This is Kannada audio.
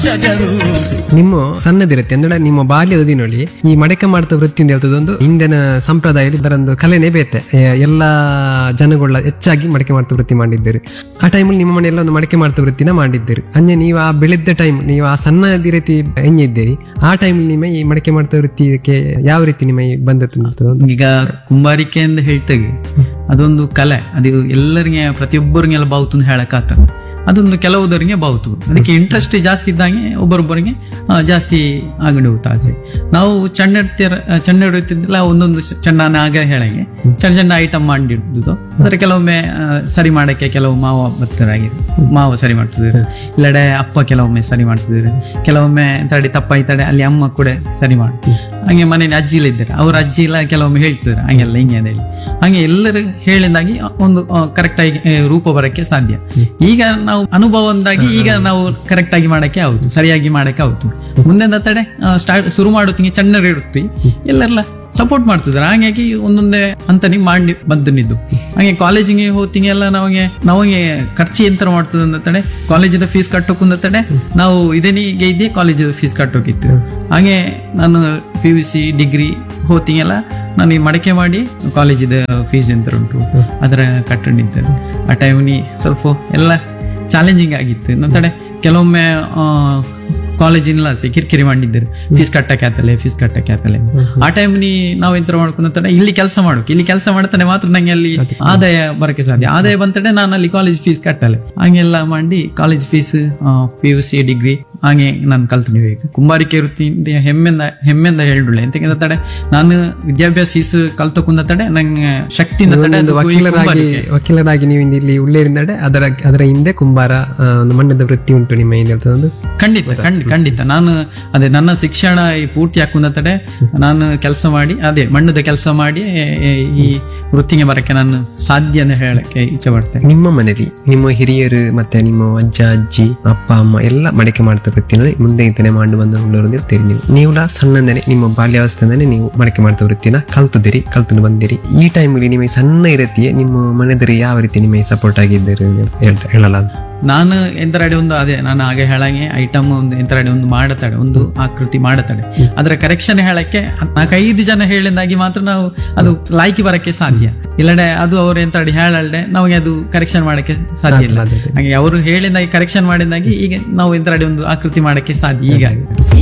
ನಿಮ್ಮ ಸಣ್ಣದಿರುತ್ತೆ ಅಂದ್ರೆ ನಿಮ್ಮ ಬಾಲ್ಯದ ದಿನoli ಈ ಮಡಕೆ ಮಾಡ್ತಾ ವೃತ್ತಿ ಅಂತ ಹೇಳ್ತದೊಂದು ಹಿಂದಿನ ಸಂಪ್ರದಾಯದಲ್ಲಿ ಇದರೊಂದು ಕಲೆನೇ ಬೇತೆ ಎ- ಎಲ್ಲಾ ಜನಗಳ ಹೆಚ್ಚಾಗಿ ಮಡಕೆ ಮಾಡ್ತಾ ವೃತ್ತಿ ಮಾಡಿದ್ದೀರಿ ಆ ಟೈಮಲ್ಲಿ ನಿಮ್ಮ ಮನೆಯಲ್ಲ ಒಂದು ಮಡಕೆ ಮಾಡ್ತಾ ವೃತ್ತಿನ ಮಾಡಿದ್ದೀರಿ ಅಂದ್ರೆ ನೀವು ಆ ಬೆಳೆದ ಟೈಮ್ ನೀವು ಆ ಸಣ್ಣದಿ ರೀತಿ ಹೆಂಗಿದ್ದೀರಿ ಆ ಟೈಮಲ್ಲಿ ನಿಮ್ಮ ಈ ಮಡಕೆ ಮಾಡ್ತಾ ವೃತ್ತಿಗೆ ಯಾವ ರೀತಿ ನಿಮ್ಮ ಈ ಬಂದದ್ದು ಅಂತ ಈಗ ಕುಂಬಾರಿಕೆ ಅಂತ ಹೇಳ್ತೇವೆ ಅದೊಂದು ಕಲೆ ಅದು ಎಲ್ಲರಿಗೆ ಪ್ರತಿಯೊಬ್ಬರಿಗೆಲ್ಲ ಬಾವುತು ಅಂತ ಹೇಳಕ್ ಆತ ಅದೊಂದು ಕೆಲವುದರಿಗೆ ಬಾವುತು ಅದಕ್ಕೆ ಇಂಟ್ರೆಸ್ಟ್ ಜಾಸ್ತಿ ಇದ್ದಂಗೆ ಒಬ್ಬರೊಬ್ಬರಿಗೆ ಆ, ಜಾಸ್ತಿ ಆಗಡಿ ಹೋಗ್ತಾ ಆಸೆ ನಾವು ಚೆಂಡ ಚೆಂಡ ಹಿಡಿಯುತ್ತಿದ್ದಲ್ಲ ಒಂದೊಂದು ಚೆಂಡನ ಆಗ ಹೇಳಂಗೆ ಚೆಂಡ ಚೆಂಡ ಐಟಮ್ ಮಾಡಿಡುದು ಅದ್ರ ಕೆಲವೊಮ್ಮೆ ಆ, ಸರಿ ಮಾಡಕ್ಕೆ ಕೆಲವು ಮಾವ ಬರ್ತಾರಾಗಿರು ಮಾವ ಸರಿ ಮಾಡ್ತಿದ್ರು ಇಲ್ಲಡೆ ಅಪ್ಪ ಕೆಲವೊಮ್ಮೆ ಸರಿ ಮಾಡ್ತಿದ್ರು ಕೆಲವೊಮ್ಮೆ ತಡೆ ತಪ್ಪಾಯ್ತಡೆ ಅಲ್ಲಿ ಅಮ್ಮ ಕೂಡ ಸರಿ ಮಾಡ್ತಿದ್ರು ಹಂಗೆ ಮನೇಲಿ ಅಜ್ಜಿ ಎಲ್ಲ ಇದ್ದಾರೆ ಅವ್ರ ಅಜ್ಜಿ ಎಲ್ಲ ಕೆಲವೊಮ್ಮೆ ಹೇಳ್ತಿದ್ದಾರೆ ಹಂಗೆಲ್ಲ ಹಿಂಗೆ ಅಂತ ಹೇಳಿ ಹಂಗೆ ಎಲ್ಲರೂ ಹೇಳಿದಾಗಿ ಒಂದು ಕರೆಕ್ಟ್ ಆಗಿ ಆ, ರೂಪ ಬರಕ್ಕೆ ಸಾಧ್ಯ ಈಗ ನಾವು ಅನುಭವದಿಂದಾಗಿ ಈಗ ನಾವು ಕರೆಕ್ಟ್ ಆಗಿ ಮಾಡಕ್ಕೆ ಆಗುತ್ತು ಸರಿಯಾಗಿ ಮಾಡಕ್ಕೆ ಆಗುತ್ತು ಮುಂದೆ ತಡೆ ಸ್ಟಾರ್ಟ್ ಶುರು ಮಾಡುತ್ತೀನಿ ಚೆಂದ ಇಡುತ್ತಿ ಎಲ್ಲರೆಲ್ಲ ಸಪೋರ್ಟ್ ಮಾಡ್ತಿದ್ದಾರೆ ಹಾಗಾಗಿ ಒಂದೊಂದೇ ಹಂತನಿ ಮಾಡಿ ಬಂದನಿದ್ದು ಹಾಗೆ ಕಾಲೇಜಿಗೆ ಹೋಗ್ತೀನಿ ಎಲ್ಲ ನಮಗೆ ನಮಗೆ ಖರ್ಚು ಎಂತರ ಮಾಡ್ತದೆ ಅಂದ ತಡೆ ಕಾಲೇಜಿದ ಫೀಸ್ ಕಟ್ಟೋಕುಂದ ತಡೆ ನಾವು ಇದೇನಿಗೆ ಇದ್ದೆ ಕಾಲೇಜಿದ ಫೀಸ್ ಕಟ್ಟೋಕಿತ್ತು ಹಾಗೆ ನಾನು ಪಿ ಯು ಸಿ ಡಿಗ್ರಿ ಹೋಗ್ತೀನಲ್ಲ ನಾನು ಈ ಮಡಕೆ ಮಾಡಿ ಕಾಲೇಜಿದ ಫೀಸ್ ಎಂತ ಉಂಟು ಅದರ ಕಟ್ಟಣಿದ್ದೆ ಆ ಟೈಮ್ನಿ ಸ್ವಲ್ಪ ಎಲ್ಲ ಚಾಲೆಂಜಿಂಗ್ ಆಗಿತ್ತು ನಂತಡೆ ಕೆಲವೊಮ್ಮೆ ಕಾಲೇಜಿನ ಕಿರಿಕಿರಿ ಮಾಡಿದ್ದರು ಫೀಸ್ ಕಟ್ಟಕ್ಕೆ ಆತಲೆ ಫೀಸ್ ಕಟ್ಟಕ್ಕೆ ಆತಲೆ ಆ ಟೈಮ್ ನೀ ನಾವ್ ಎಂತ ಮಾಡ್ಕೊಂಡ ಇಲ್ಲಿ ಕೆಲಸ ಮಾಡೋಕೆ ಇಲ್ಲಿ ಕೆಲಸ ಮಾಡ್ತಾನೆ ಮಾತ್ರ ನಂಗೆ ಅಲ್ಲಿ ಆದಾಯ ಬರಕ್ಕೆ ಸಾಧ್ಯ ಆದಾಯ ಬಂತಡೆ ನಾನು ಅಲ್ಲಿ ಕಾಲೇಜ್ ಫೀಸ್ ಕಟ್ಟಲೆ ಹಂಗೆಲ್ಲ ಮಾಡಿ college fees P U C degree ಹಾಗೆ ನಾನು ಕಲ್ತು ನೀವು ಈಗ ಕುಂಬಾರಿಕೆ ವೃತ್ತಿಯಿಂದ ಹೆಮ್ಮೆಂದ ಹೆಮ್ಮೆಂದ ಹೇಳ್ಡುಳ್ಳೆ ಎಂತಕ್ಕೆ ತಡೆ ನಾನು ವಿದ್ಯಾಭ್ಯಾಸ ಫೀಸ್ ಕಲ್ತಕ್ಕಂದ ತಡೆ ನಂಗೆ ಶಕ್ತಿಯಿಂದ ತಡೆ ಒಂದು ಅದು ಈ ವಕೀಲರಾಗಿ ಕುಂಬಾರಿಕೆ. ವಕೀಲರಾಗಿ ನೀವು ಇಂದು ಇಲ್ಲಿ ಉಳ್ಳೇರಿಂದಡೆ ಅದರ ಅದರ ಹಿಂದೆ ಕುಂಬಾರ ಆ, ಒಂದು ಮಣ್ಣದ ವೃತ್ತಿ ಉಂಟು ನಿಮ್ಮ ಏನ್ ಹೇಳ್ತದೆ ಒಂದು ಖಂಡಿತ ಖಂಡಿತ ಖಂಡಿತ ನಾನು ಅದೇ ನನ್ನ ಶಿಕ್ಷಣ ಈ ಪೂರ್ತಿ ಹಾಕುಂದ ತಡೆ ನಾನು ಕೆಲಸ ಮಾಡಿ ಅದೇ ಮಣ್ಣದ ಕೆಲಸ ಮಾಡಿ ಎ, ಈ ವೃತ್ತಿಗೆ ಬರಕ್ಕೆ ನಾನು ಸಾಧ್ಯ ಅಂತ ಹೇಳಕ್ಕೆ ಇಚ್ಛೆ ಪಡ್ತೇನೆ ನಿಮ್ಮ ಮನೇಲಿ ನಿಮ್ಮ ಹಿರಿಯರು ಮತ್ತೆ ನಿಮ್ಮ ಅಜ್ಜ ಅಜ್ಜಿ ಅಪ್ಪ ಅಮ್ಮ ಎಲ್ಲ ಮಡಕೆ ಮಾಡ್ತಾ ವೃತ್ತಿನಲ್ಲಿ ಮುಂದೆ ಇಂತನೇ ಮಾಡಿ ಬಂದ ಉಳ್ಳವರು ಅಂತ ಹೇಳ್ತೀರಿ ನೀವು ನೀವು ಸಣ್ಣಂದನೆ ನಿಮ್ಮ ಬಾಲ್ಯಾವಸ್ಥೆಯಿಂದನೇ ನೀವು ಮಡಕೆ ಮಾಡ್ತಾ ವೃತ್ತಿನ ಕಲ್ತಿದ್ದೀರಿ ಕಲ್ತು ಬಂದಿರಿ ಈ ಟೈಮಲ್ಲಿ ನಿಮಗೆ ಸಣ್ಣ ಇರತ್ತಿಯೇ ನಿಮ್ಮ ಮನೆದರಿ ಯಾವ ರೀತಿ ನಿಮಗೆ ಸಪೋರ್ಟ್ ಆಗಿದ್ದೀರಿ ಅಂತ ಹೇಳ್ತಾ ಹೇಳಲ್ಲ ನಾನು ಎಂತರಡೆ ಒಂದು ಅದೇ ನಾನು ಹಾಗೆ ಹೇಳಂಗೆ ಐಟಮ್ ಒಂದು ಎಂತರಡೆ ಒಂದು ಮಾಡತಾಳೆ ಒಂದು ಆಕೃತಿ ಮಾಡತಾಳೆ ಅದರ ಕರೆಕ್ಷನ್ ಹೇಳಕ್ಕೆ ನಾಲ್ಕೈದು ಜನ ಹೇಳಿದಾಗಿ ಮಾತ್ರ ನಾವು ಅದು ಲಾಯ್ಕಿ ಬರಕ್ಕೆ ಸಾಧ್ಯ ಇಲ್ಲಡೆ ಅದು ಅವ್ರು ಎಂತರಡೆ ಹೇಳಲ್ಡೆ ನಮಗೆ ಅದು ಕರೆಕ್ಷನ್ ಮಾಡಕ್ಕೆ ಸಾಧ್ಯ ಇಲ್ಲ ಅದೇ, ಅದೇ. ಹಾಗೆ ಅವರು ಹೇಳಿದಾಗಿ ಕರೆಕ್ಷನ್ ಮಾಡಿದಾಗಿ ಈಗ ನಾವು ಎಂತರಡೆ ಒಂದು ಆಕೃತಿ ಮಾಡಕ್ಕೆ ಸಾಧ್ಯ ಈಗ